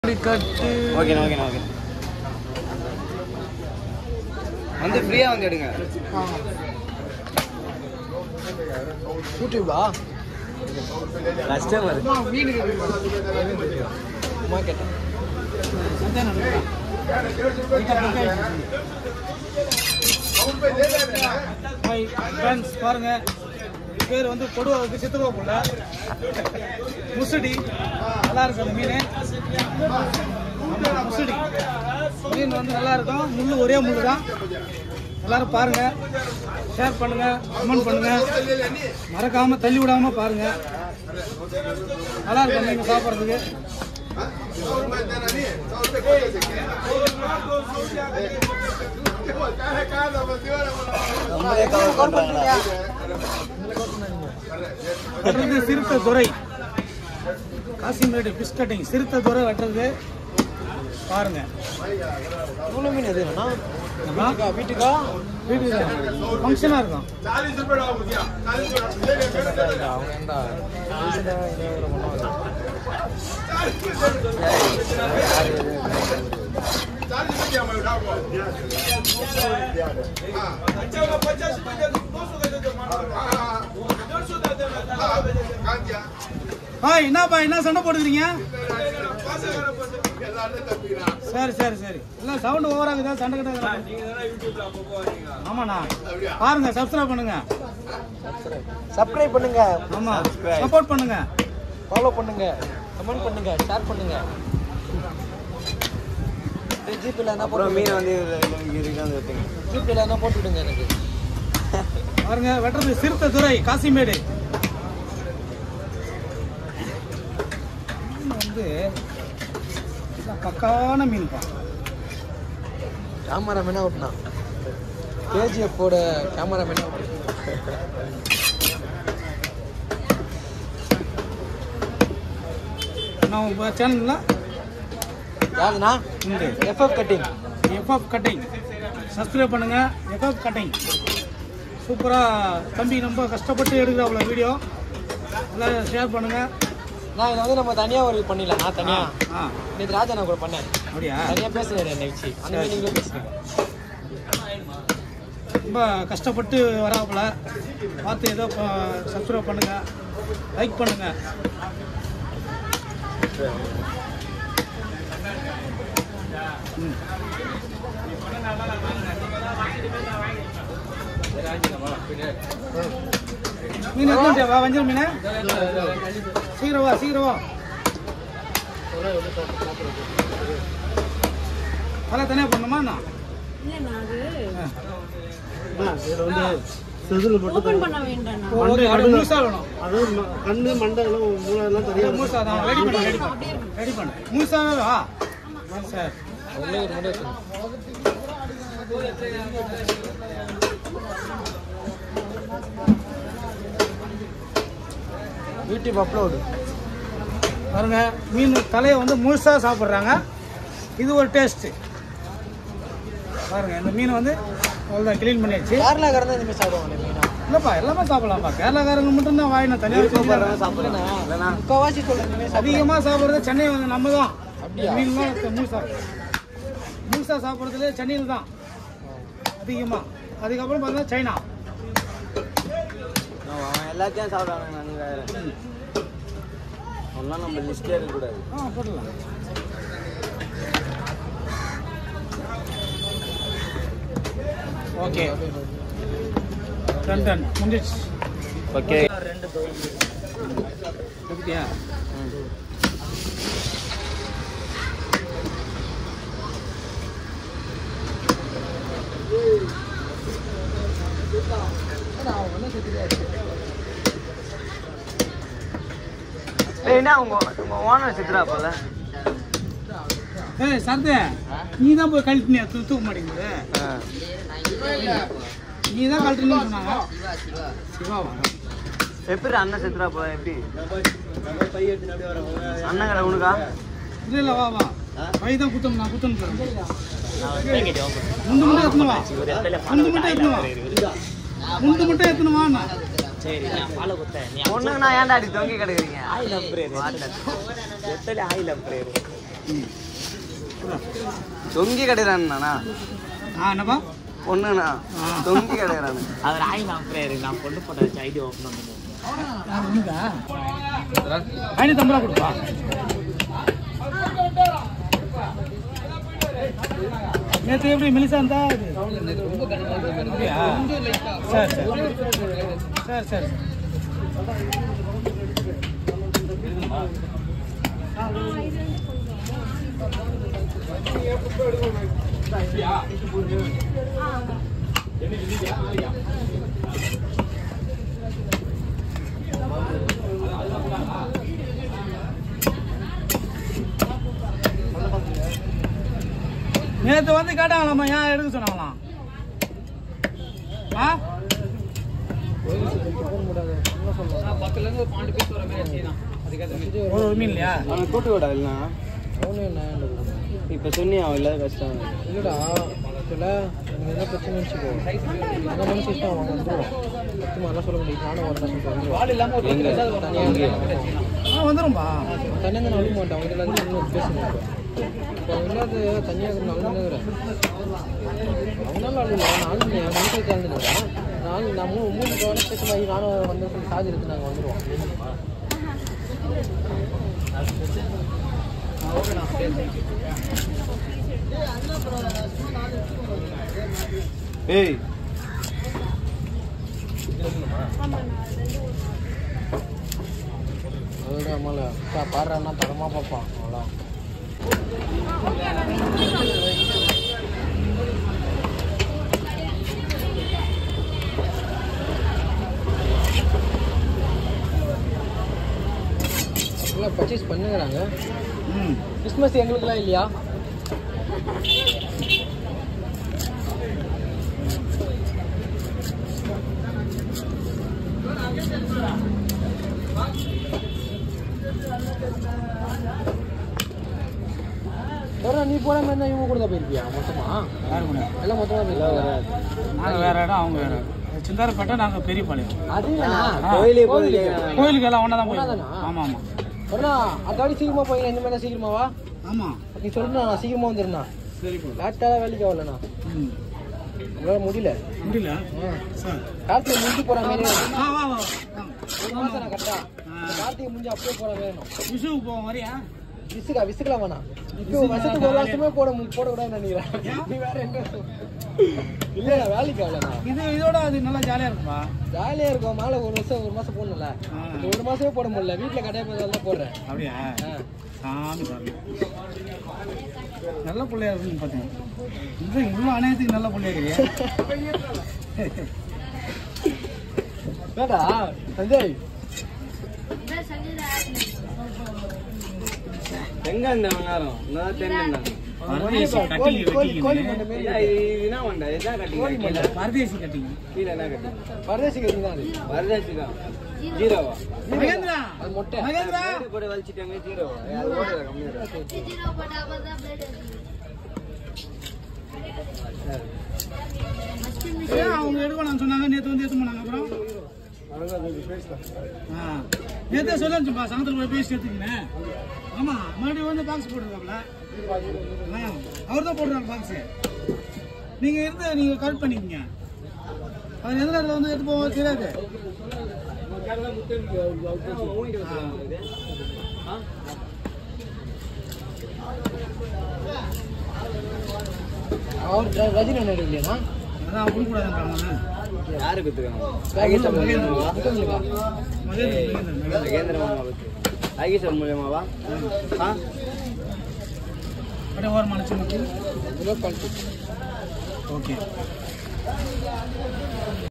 கட்டு ஓகேண்ணா ஓகேண்ணா ஓகே வந்து ஃப்ரீயாக வந்து எடுங்க யூடியூபா கஸ்டமர் வீடு சும்மா கேட்டேன் ஹாய் ஃப்ரெண்ட்ஸ் பாருங்க பேர் வந்து கொடுவாவுக்கு சித்துருவா புள்ள முசுடி நல்லா இருக்கு அந்த மீன் ஆமா, முசுடி மீன் வந்து நல்லா இருக்கும் முள்ளு ஒரே முள்ளு தான் எல்லாரும் பாருங்க ஷேர் பண்ணுங்க கமெண்ட் பண்ணுங்க மறக்காம தள்ளி விடாம பாருங்க நல்லா இருக்கும் மீன் சாப்பிட்றதுக்கு நம்மளே கவர் பண்ணுறாங்களா வெட்டுறது சிறுத்தை துறை காசிமேடு ஃபிஷ் கட்டிங் சிறுத்தை துறை வெட்டுறது பாருங்க இவ்வளோ மீன் எது வேணா வீட்டுக்கா வீட்டுக்கா வீட்டுக்கு ஃபங்க்ஷனாக இருக்கும் அவங்க ஏன்டா ஆ என்னப்பா என்ன சண்டை போட்டுக்கிறீங்க சரி சரி சரி இல்லை சவுண்டு ஓவராக இருக்குதா சண்டை கிட்ட ஆமாண்ணா பாருங்க சப்ஸ்கிரைப் பண்ணுங்க சப்ஸ்கிரைப் பண்ணுங்க ஆமா சப்போர்ட் பண்ணுங்க ஃபாலோ பண்ணுங்க கமெண்ட் பண்ணுங்க ஷேர் பண்ணுங்க ஜிபியில் என்ன போட்டு மீன் வந்து இதுக்கு வந்து வைப்பீங்க ஜிபியில் என்ன போட்டு விடுங்க எனக்கு பாருங்க வெட்டுறது சிறுத்தை துறை காசிமேடு மீன் வந்து இதான் பக்காவான மீன்ப்பா கேமராமேனா ஓட்டினா கேஜிஎஃப்போட கேமராமேனா நான் உங்கள் சேனலில் யாருண்ணா உண்டு FF cutting FF cutting subscribe பண்ணுங்க எஃப்எஃப் கட்டிங் சூப்பராக தம்பி ரொம்ப கஷ்டப்பட்டு எடுக்கிற அவ்வளோ வீடியோ எல்லாம் ஷேர் பண்ணுங்க நான் இதை வந்து நம்ம தனியாக ஒரு பண்ணிடலாம் நான் தனியாக ஆ நேற்று ராஜா நான் கூட பண்ணேன் அப்படியா தனியாக பேசுகிறேன் என்னை வச்சு அந்த மாதிரி நீங்களும் பேசுங்க ரொம்ப கஷ்டப்பட்டு வராப்புல பார்த்து ஏதோ சப்ஸ்கிரைப் பண்ணுங்க லைக் பண்ணுங்க ம். மீன் எத்தனை வா வஞ்சல் மீன் சீக்கிரம் வா சீக்கிரம் வா தலை தனியாக பண்ணணுமா நான் ஓபன் பண்ண வேண்டாம் ஓகே அது முழுசா வேணும் அதுவும் கண்ணு மண்டை எல்லாம் மூளை எல்லாம் அது முழுசா தான் ரெடி பண்ணு ரெடி பண்ணு ரெடி பண்ணு முழுசாவே வா சார் உள்ளே ஒரு முறை வச்சுருங்க யூடியூப் அப்லோடு பாருங்க மீன் தலையை வந்து முழுசா சாப்பிட்றாங்க இது ஒரு டேஸ்ட்டு பாருங்க இந்த மீன் வந்து அவ்வளோதான் க்ளீன் பண்ணியாச்சு கேரளாக்காரன் தான் இனிமேல் சாப்பிடுவாங்க மீனா இல்லைப்பா எல்லாமே சாப்பிடலாம்ப்பா கேரளாக்காரங்க மட்டும்தான் வாயின தனியாக சாப்பிடுறேன் முக்கால்வாசி சொல்லுங்க அதிகமாக சாப்பிட்றது சென்னை வந்து நம்ம தான் அப்படியா? மீன்லாம் முழுசா முழுசா சாப்பிட்றதுல சென்னையில் தான் அதிகமாக அதுக்கப்புறம் பார்த்தா சைனா அவன் எல்லாத்தையும் சாப்பிடுவாங்க நீ வேற ஒன்றும் நம்ம லிஸ்டே இருக்கக்கூடாது ஆ போடலாம் ஓகே டன் டன் முடிஞ்சிச்சு ஓகே எடுத்தியா என்ன உங்க உங்க ஓனர் சித்ரா போல ஏய் சரதே நீ தான் போய் கழட்டினியா தூ தூக்க மாட்டேங்குது நீ தான் கழட்டினு சொன்னாங்க சிவாவா எப்படி அண்ணன் சித்ரா போல எப்படி அண்ணன் கடை உனக்கா இல்லை இல்லை வா வா பை தான் குத்தணும் நான் குத்தணும் முண்டு மட்டும் எத்தனை வா முண்டு மட்டும் எத்தனை வா முண்டு மட்டும் எத்தனை வா நான் சரி நான் ஃபாலோ கொடுத்தேன் நீ பொண்ணுங்க நான் ஏன்டா அடி தொங்கி கிடக்குறீங்க ஆயில் அப்புறம் எத்தனை ஆயில் அப்புறம் தொங்கி கிடைக்கிறான்ண்ணா ஆ என்னப்பா பொண்ணுண்ணா தொங்கி கிடைக்கிறானு அவர் ஆய் நான் அப்புறம் நான் பொண்ணு போட்ட வச்சு ஐடி ஓப்பன் பண்ணுவோம் உனக்கா ஐநூத்தி ஐம்பது ரூபா கொடுப்பா நேற்று எப்படி மெலிசா இருந்தா இது? அப்படியா? சரி சரி சரி சரி நேற்று வந்து கேட்டாங்களாம்மா ஏன் எடுக்க சொன்னாங்களாம் ஆ ஒரு மீன் இல்லையா அவனை கூட்டு விடா இல்லைண்ணா இப்போ சொன்னியா அவன் இல்லாத கஷ்டம் இல்லடா சில எனக்கு என்ன பிரச்சனை வச்சுக்கோ அந்த மனசு இஷ்டம் அவங்க வந்துடும் சும்மா எல்லாம் சொல்ல முடியும் நானும் வரேன் சொல்லிட்டு வந்துடுவோம் தனியாக ஆ வந்துரும்பா தனியாக தான் அழுக மாட்டேன் அவங்க எல்லாத்தையும் இன்னும் பேசுங்க இப்போ இல்லாத தனியாக இருந்தாலும் அழுதுங்கிறேன் அவனால அழுகல நான் அழுதுனேன் மனசுக்கு அழுதுனேன் நான் நான் மூணு மூணு வருஷத்துக்கு நானும் வந்து சொல்லி சாதி எடுத்து நாங்கள் வந்துடுவோம் ஏய் அதோட அம்மால பாடுறான்னா தரமாக பார்ப்பான் அவ்வளோ எல்லாம் பர்ச்சேஸ் பண்ணுங்கிறாங்க ம் கிறிஸ்மஸ் எங்களுக்குலாம் இல்லையா வேற நீ போற மாதிரி தான் இவங்க கூட தான் போயிருப்பியா மொத்தமா யாரு கூட எல்லாம் மொத்தமா போயிருப்பியா நாங்கள் வேற இடம் அவங்க வேற இடம் சிந்தாரப்பேட்டை நாங்கள் பெரிய பாளையம் அது இல்லைண்ணா. கோயிலே கோயிலுக்கு. கோயிலுக்கு கோயிலுக்கு எல்லாம் ஒன்றா தான் போய் ஒண்ணாதானா? ஆமாம் ஆமாம் அண்ணா அக்காடி சீக்கிரமா போய் இந்த மாதிரி தான் சீக்கிரமா வா ஆமாம் நீ சொல்லுண்ணா நான் சீக்கிரமா வந்துடுண்ணா சரிப்பா லேட்டாக வேலைக்கு ஆகலண்ணா ம் உங்களால் முடியல முடியல ஆ. சார் கார்த்திகை முடிஞ்சு போற மாதிரி வேணும். வா வா வா ஒரு மாசம் நான் கரெக்டா கார்த்திகை முடிஞ்சு அப்படியே போற மாதிரி வேணும் விஷுவுக்கு போவோம் வரியா விசுக்கா விசுக்கலாம் வேணாம் இப்போ வருஷத்துக்கு ஒரு வருஷமே போட மு- போடக்கூடாதுன்னு நினைக்கிறேன் நீ வேற எங்க இல்ல நான் வேலைக்கு ஆகலண்ணா இது இதோட அது நல்லா ஜாலியாக இருக்குப்பா ஜாலியா இருக்கும் மேல ஒரு வருஷம் ஒரு மாசம் போடணும்ல ஆ. இந்த ஒரு மாசமே போட முடியல வீட்டுல கடையை போய் தான் போடுறேன் அப்படியா ஆ. சாமி சாமி நல்ல பிள்ளையா இருக்குன்னு பார்த்தேன் இது இவ்வளோ அநேகத்துக்கு நல்ல பிள்ளையா இருக்கு வேண்டா சஞ்சய் எங்க இந்த நேரம் நான் தெரிஞ்சிருந்தாங்க பரதேசி கோழி கட்டிங் கோழி கோழி வெட்டிங்க பண்ண மாதிரி இது என்ன பண்ண எதா கோழி கட்டிங்க பண்ண பரதேசி கட்டிங் கீழே என்ன கட்டிங்க பரதேசி கறி தான் அது வரதட்சிக்கா ஜீரோவா மகேந்திரா அது மொட்டை மகேந்திரா வீடு போட்டு வலிச்சிட்டாங்க ஜீரோவா அது ஓடுதா கம்மியாக ஏன் அவங்க எடுக்கணும்னு சொன்னாங்க நேற்று வந்து எடுத்து போனாங்க அப்புறம் ஆ நேற்றே சொல்லிருச்சுப்பா சாயந்தரம் போய் பேசி எடுத்துக்கினேன் ஆமா மறுபடியும் வந்து பாக்ஸ் போட்டுருக்காப்ல ஆ அவர் தான் போடுறாரு பாக்ஸ் நீங்க இருந்து நீங்க கரெக்ட் பண்ணிக்கங்க அவர் எந்த நேரத்தில் வந்து எடுத்து போவோம் தெரியாது அவர் ர- ரஜினி அண்ணன் இல்லையா அதான் அவங்க கொடுக்கூடாதுன்றாங்க யாரு குத்துக்காங்க மகேந்திரா. மகேந்திரா மகேந்திரன் நகேந்திர மாமா குத்து ஐகேஸ்வர் மூலியமாவா ஆ அப்படியே ஓரமான சின்ன குவாலிட்டி ஓகே